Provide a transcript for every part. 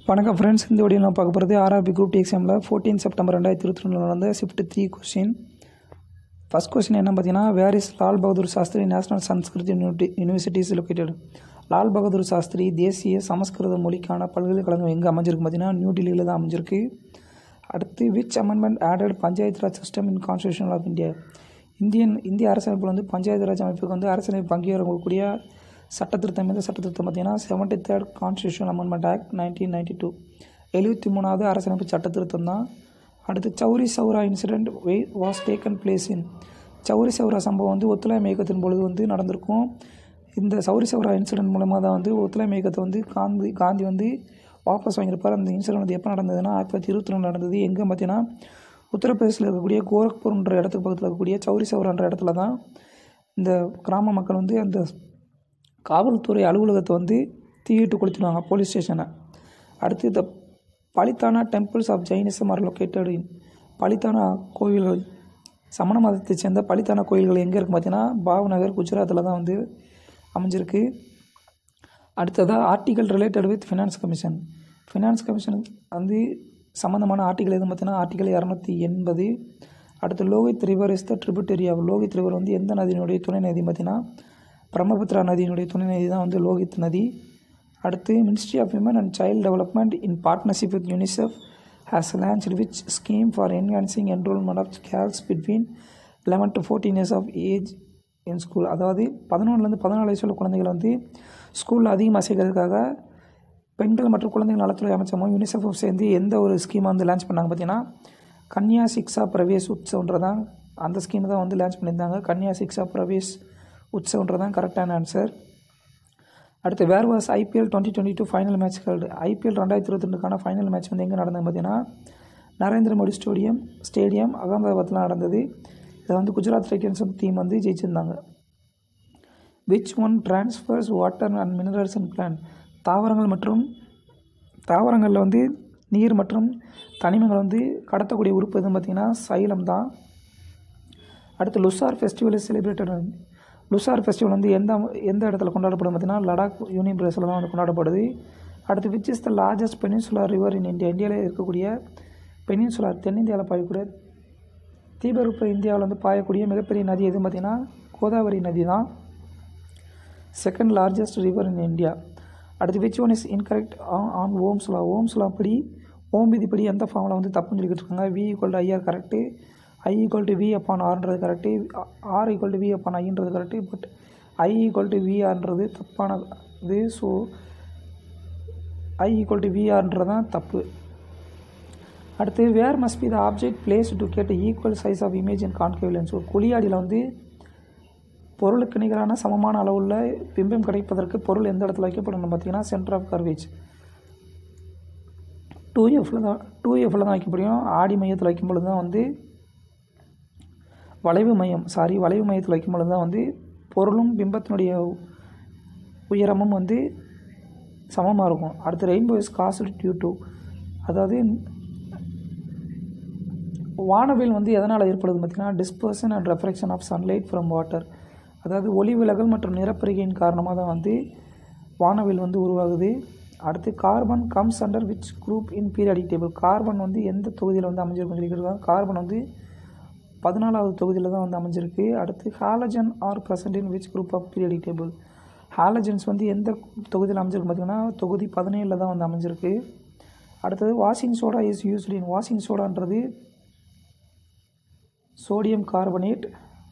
வணக்கம் ஃப்ரெண்ட்ஸ் இந்த வீடியோ நான் பார்க்க போகிறது ஆர்ஆர்பி குரூப் டி எக்ஸாமில் ஃபோர்டீன் செப்டம்பர் ரெண்டாயிரத்தி இருபத்தி ரெண்டில் நடந்த shift three question first question என்ன பார்த்தீங்கன்னா where is Lal Bahadur Shastri national Sanskrit unity universities located Lal Bahadur Shastri தேசிய சமஸ்கிருத மொழிக்கான பல்கலைக்கழகம் எங்கே அமைஞ்சிருக்கு பார்த்தீங்கன்னா நியூ டெல்லியில் தான் அமைஞ்சிருக்கு அடுத்து which amendment added panchayat Raj system in constitution of India Indian இந்திய அரசமைப்பில் வந்து பஞ்சாயத்து ராஜ் அமைப்புக்கு வந்து அரசியலமைப்பு பங்கேறக்கூடிய சட்டத்திருத்தம் எந்த சட்டத்திருத்தம் பார்த்தீங்கன்னா seventy third constitution amendment act nineteen ninety two எழுபத்தி மூணாவது அரசியலமைப்பு சட்டத்திருத்தம் தான் அடுத்து Chauri Chaura incident where was taken place in Chauri Chaura சம்பவம் வந்து ஒத்துழையாமை இயக்கத்தின் பொழுது வந்து நடந்திருக்கும் இந்த சௌரி சௌரா இன்சிடென்ட் மூலமாக தான் வந்து ஒத்துழையாமை இயக்கத்தை வந்து காந்தி காந்தி வந்து வாபஸ் வாங்கியிருப்பார் அந்த இன்சிடென்ட் வந்து எப்போ நடந்ததுன்னா ஆயிரத்தி தொள்ளாயிரத்தி இருபத்தி ரெண்டு நடந்தது எங்கே பார்த்தீங்கன்னா உத்தரப்பிரதேசில் இருக்கக்கூடிய கோரக்பூர்ன்ற இடத்துக்கு பக்கத்தில் இருக்கக்கூடிய சௌரி சௌரான்ற இடத்துல தான் இந்த கிராம மக்கள் வந்து அந்த காவல்துறை அலுவலகத்தை வந்து தீயிட்டு கொளுத்திடுவாங்க போலீஸ் ஸ்டேஷனை அடுத்து இந்த Palitana temples of Jainism are located in Palitana கோவில்கள் சமண மதத்தை சேர்ந்த பலித்தானா கோயில்கள் எங்கே இருக்குது பார்த்தீங்கன்னா பாவ்நகர் குஜராத்தில் தான் வந்து அமைஞ்சிருக்கு அடுத்ததாக article related with finance commission finance commission வந்து சம்மந்தமான ஆர்டிகல் எதுவும் பார்த்தீங்கன்னா ஆர்டிகல் இரநூத்தி எண்பது அடுத்து Lohit river is the tributary of Lohit river வந்து எந்த நதியினுடைய துணை நதி பார்த்தீங்கன்னா பிரம்மபுத்திரா நதியினுடைய துணை நதி தான் வந்து லோகித் நதி அடுத்து ministry of women and child development in partnership with UNICEF has launch which scheme for enhancing enrolment of girls between eleven to fourteen years of age in school அதாவது பதினொன்றுலேருந்து பதினாலு வயசு உள்ள குழந்தைகளை வந்து ஸ்கூலில் அதிகமாக சேர்க்கறதுக்காக பெண்கள் மற்றும் குழந்தைகள் நலத்துறை அமைச்சமும் யூனிசெஃபும் சேர்ந்து எந்த ஒரு ஸ்கீமை வந்து லான்ச் பண்ணாங்க பார்த்தீங்கன்னா கன்யா சிக்ஷா பிரவேஷ் உற்சவன்றதான் அந்த ஸ்கீம் தான் வந்து லான்ச் பண்ணியிருந்தாங்க கன்யா சிக்ஷா பிரவேஷ் உற்சவன்றதான் கரெக்டான ஆன்சர் அடுத்து where was IPL twenty twenty two final match held IPL ரெண்டாயிரத்தி இருபத்தி ரெண்டுக்கான ஃபைனல் மேட்ச் வந்து எங்கே நடந்தது பார்த்தீங்கன்னா நரேந்திர மோடி ஸ்டேடியம் ஸ்டேடியம் அகமதாபாத்தில் நடந்தது இதை வந்து குஜராத் டைட்டன்ஸ் டீம் வந்து ஜெயிச்சிருந்தாங்க which one transfers water and minerals and plant தாவரங்கள் மற்றும் தாவரங்களில் வந்து நீர் மற்றும் தனிமங்கள் வந்து கடத்தக்கூடிய உறுப்பு எதுவும் பார்த்திங்கன்னா சைலம் தான் அடுத்து Losar festival is celebrated Losar festival வந்து எந்த எந்த இடத்துல கொண்டாடப்படும் பார்த்தீங்கன்னா லடாக் யூனியன் பிரதேசில் தான் வந்து கொண்டாடப்படுது அடுத்து which is the largest peninsular river in India இந்தியாவில் இருக்கக்கூடிய பெனின்சுலார் தென்னிந்தியாவில் பாயக்கூடிய தீபரூப இந்தியாவில் வந்து பாயக்கூடிய மிகப்பெரிய நதி எதுவும் பார்த்திங்கன்னா கோதாவரி நதி தான் second largest river in India அடுத்து which one is incorrect on Ohm's law Ohm's law படி ஓம் விதிப்படி எந்த ஃபார்மில் வந்து தப்புன்னு சொல்லிக்கிட்டு இருக்காங்க V equal to IR correct I equal to V upon ஆர்ன்றது correct R equal to V upon ஐன்றது correct but I equal to விஆர்ன்றது தப்பான இது ஸோ ஐ ஈக்குவல் டு விஆர்ன்றது தான் தப்பு அடுத்து where must be the object placed to gate equal size of image and concave lens ஒரு குழியாடியில் வந்து பொருளுக்கு நிகரான சமமான அளவுள்ள பிம்பம் கிடைப்பதற்கு பொருள் எந்த இடத்துல வைக்கப்படணும் பார்த்தீங்கன்னா சென்டர் ஆஃப் கர்வேஜ் டூ எஃப்பில் தான் டூ எஃப்பில் தான் வைக்க முடியும் ஆடி மையத்தில் வைக்கும் பொழுது தான் வந்து வளைவு மையம் சாரி வளைவு மையத்தில் வைக்கும் பொழுது தான் வந்து பொருளும் பிம்பத்தினுடைய உயரமும் வந்து சமமாக இருக்கும் அடுத்து rainbow is caused due to அதாவது வானவில் வந்து எதனால் ஏற்படுது பார்த்திங்கன்னா dispersion and refraction of sunlight from water அதாவது ஒளி விலகல் மற்றும் நிறப்பெருகையின் காரணமாக தான் வந்து வானவில் வந்து உருவாகுது அடுத்து carbon comes under which group in periodic table carbon வந்து எந்த தொகுதியில் வந்து அமைஞ்சிருக்குன்னு சொல்லியிருக்காங்க கார்பன் வந்து பதினாலாவது தொகுதியில் தான் வந்து அமைஞ்சிருக்கு அடுத்து halogen are present in which group of periodic table halogens வந்து எந்த தொகுதியில் அமைஞ்சிருக்கு பார்த்திங்கன்னா தொகுதி பதினேழில் தான் வந்து அமைஞ்சிருக்கு அடுத்தது washing soda is used in washing சோடான்றது sodium carbonate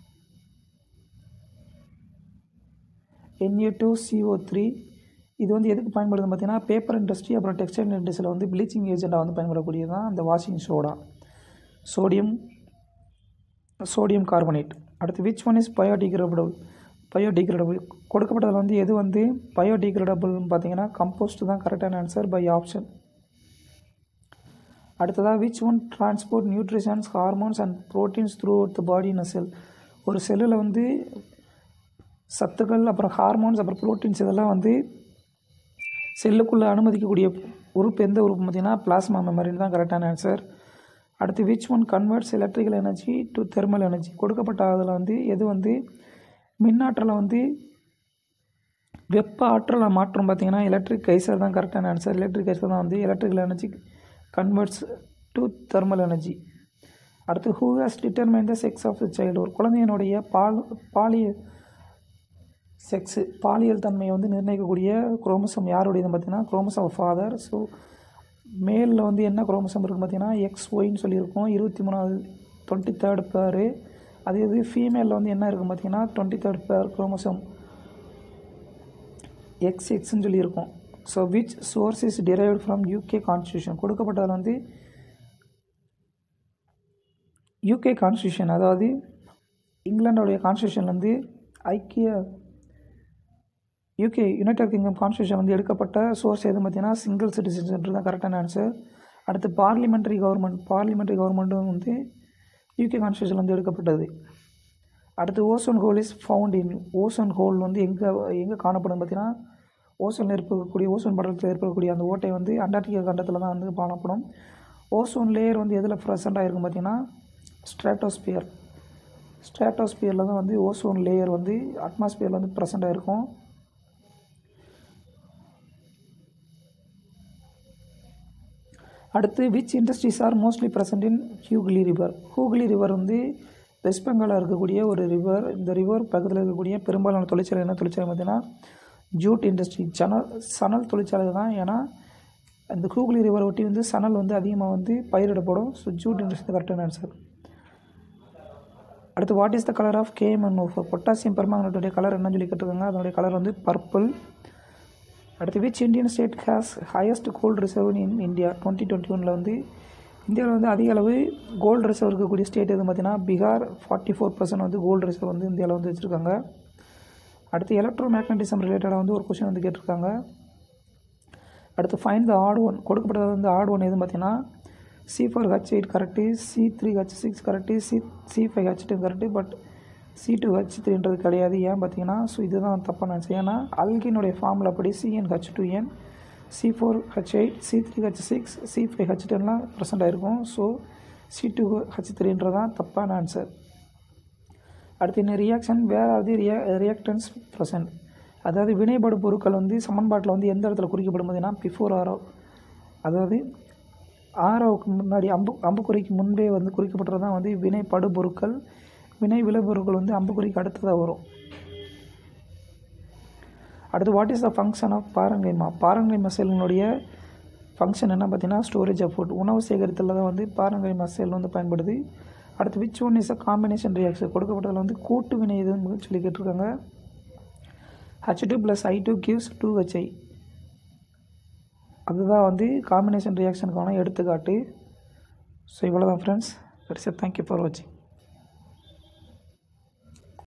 NA two CO three இது வந்து எதுக்கு பயன்படுது பார்த்தீங்கன்னா பேப்பர் இண்டஸ்ட்ரி அப்புறம் டெக்ஸ்டைல் இண்டஸ்ட்ரியில் வந்து ப்ளீச்சிங் ஏஜெண்டாக வந்து பயன்படக்கூடியது தான் அந்த washing soda sodium sodium carbonate அடுத்து which one is biodegradable biodegradable கொடுக்கப்பட்டதில் வந்து எது வந்து பயோடிகிரேடபிள்னு பார்த்தீங்கன்னா கம்போஸ்ட் தான் கரெக்டான ஆன்சர் பை ஆப்ஷன் அடுத்ததாக which one transport nutritions hormones and proteins throughout the body in cell ஒரு செல்லில் வந்து சத்துக்கள் அப்புறம் ஹார்மோன்ஸ் அப்புறம் ப்ரோட்டீன்ஸ் இதெல்லாம் வந்து செல்லுக்குள்ளே அனுமதிக்கக்கூடிய உறுப்பு எந்த உறுப்பு பார்த்திங்கன்னா பிளாஸ்மா மெமரின்னு தான் கரெக்டான ஆன்சர் அடுத்து which one converts electrical energy to thermal energy கொடுக்கப்பட்ட அதில் வந்து எது வந்து மின்னாற்றலை வந்து வெப்ப ஆற்றலை மாற்றம் பார்த்தீங்கன்னா எலக்ட்ரிக் கைசர் தான் கரெக்டான ஆன்சர் எலக்ட்ரிக் கைசர் தான் வந்து electrical energy converts to thermal energy அடுத்து who has determine the sex of the child ஒரு குழந்தையினுடைய பால் பாலிய செக்ஸு பாலியல் தன்மையை வந்து நிர்ணயிக்கக்கூடிய குரோமோசோம் யாருடையது பார்த்தீங்கன்னா குரோமோசோம் ஃபாதர் ஸோ மேலில் வந்து என்ன குரோமோசோம் இருக்குன்னு பார்த்தீங்கன்னா எக்ஸ் ஒய்ன்னு சொல்லியிருக்கோம் இருபத்தி மூணாவது டுவெண்ட்டி தேர்ட் பேர் அதே இது ஃபீமேலில் வந்து என்ன இருக்குன்னு பார்த்தீங்கன்னா twenty third pair chromosome X எக்ஸ்ன்னு சொல்லியிருக்கோம் so which source is derived from UK constitution கொடுக்கப்பட்டதில் வந்து யூகே கான்ஸ்டியூஷன் அதாவது இங்கிலாண்டோடைய கான்ஸ்டியூஷன் வந்து ஐக்கிய யூகே யுனைடெட் கிங்டம் கான்ஸ்டியூஷன் வந்து எடுக்கப்பட்ட சோர்ஸ் எது பார்த்தீங்கன்னா சிங்கிள் சிட்டிசன்ஸ்ன்றது தான் கரெக்டான ஆன்சர் அடுத்து பார்லிமெண்ட்ரி கவர்மெண்ட் பார்லிமெண்ட்ரி கவர்மெண்ட்டும் வந்து யூகே கான்ஸ்டியூஷன் வந்து எடுக்கப்பட்டது அடுத்து ozone hole is found in ozone hole வந்து எங்கே எங்கே காணப்படும் பார்த்தீங்கன்னா ஓசோனில் இருக்கக்கூடிய ஓசோன் படலத்தில் இருக்கக்கூடிய அந்த ஓட்டை வந்து அண்டார்டிகா கண்டத்தில் தான் வந்து காணப்படும் ஓசோன் லேயர் வந்து எதில் ப்ரெசென்ட் ஆகிருக்கும் பார்த்தீங்கன்னா ஸ்ட்ராட்டோஸ்பியர் ஸ்ட்ராட்டோஸ்பியரில் தான் வந்து ஓசோன் லேயர் வந்து அட்மாஸ்பியரில் வந்து ப்ரெசென்ட் ஆகிருக்கும் அடுத்து which industries are mostly present in Hooghly river Hooghly river வந்து வெஸ்ட் பெங்காலில் இருக்கக்கூடிய ஒரு ரிவர் இந்த ரிவர் பக்கத்தில் இருக்கக்கூடிய பெரும்பாலான தொழிற்சாலை என்ன தொழிற்சாலை பார்த்தீங்கன்னா ஜூட் இண்டஸ்ட்ரி சணல் சணல் தொழிற்சாலை தான் ஏன்னா இந்த ஹூக்லி ரிவர் ஒட்டி வந்து சணல் வந்து அதிகமாக வந்து பயிரிடப்படும் ஸோ ஜூட் இண்டஸ்ட்ரி கரெக்டான ஆன்சர் அடுத்து what is the colour of KMN O four potassium பெர்மாங்கனேட்டுடைய கலர் என்னன்னு சொல்லி கேட்டிருக்காங்க அதனுடைய கலர் வந்து பர்பிள் அடுத்து which Indian state has highest gold reserve in India twenty twenty ஒனில் வந்து இந்தியாவில் வந்து அதிக அளவு கோல்டு ரிசர்வ் இருக்கக்கூடிய ஸ்டேட் எது பார்த்தீங்கன்னா பீகார் ஃபார்ட்டி ஃபோர் பர்சன்ட் வந்து கோல்டு ரிசர்வ் வந்து இந்தியாவில் வந்து வச்சுருக்காங்க அடுத்து எலக்ட்ரோ மேக்னட்டிசம் ரிலேட்டடாக வந்து ஒரு கொஷின் வந்து கேட்டிருக்காங்க அடுத்து ஃபைன் த ஆட் ஒன் கொடுக்கப்பட்டது வந்து ஆட் ஒன் எதுன்னு பார்த்தீங்கன்னா C four H eight correct C three H six correct C C five H ten correct but C two H த்ரீன்றது கிடையாது ஏன் பார்த்தீங்கன்னா ஸோ இதுதான் தப்பான ஆன்சர் ஏன்னா அல்கினுடைய ஃபார்முலா படி CN H two N C four H eight C three H six C five H டென்லாம் ப்ரெசென்ட் ஆகிருக்கும் ஸோ சி டூ ஹச் த்ரீன்றது தான் தப்பான ஆன்சர் அடுத்து என்ன ரியாக்ஷன் வேர் ஆர் தி ரியா ரியாக்டன்ஸ் ப்ரெசன்ட் அதாவது வினைபடு பொருட்கள் வந்து சமன்பாட்டில் வந்து எந்த இடத்துல குறிக்கப்படும் பார்த்தீங்கன்னா பிஃபோர் ஆரோ அதாவது ஆரோவுக்கு முன்னாடி அம்பு அம்புக்குறிக்கு முன்பே வந்து குறிக்கப்பட்டது தான் வந்து வினைப்படு பொருட்கள் வினை விளைபொருட்கள் வந்து அம்புக்குறிக்கு அடுத்ததாக வரும் அடுத்து what is the function of parenchyma parenchyma செல்லினுடைய ஃபங்க்ஷன் என்ன பார்த்தீங்கன்னா ஸ்டோரேஜ் ஆஃப் ஃபுட் உணவு சேகரித்தலில் தான் வந்து பாரங்கைமா செல் வந்து பயன்படுது அடுத்து which one is a combination reaction கொடுக்கப்பட்டதில் வந்து கூட்டு வினை எதுன்னு சொல்லி கேட்டிருக்காங்க H two plus I two gives two HI அதுதான் வந்து காம்பினேஷன் ரியாக்ஷனுக்கான எடுத்துக்காட்டு ஸோ இவ்வளோ தான் ஃப்ரெண்ட்ஸ் தட்ஸ் தேங்க்யூ ஃபார் வாட்சிங்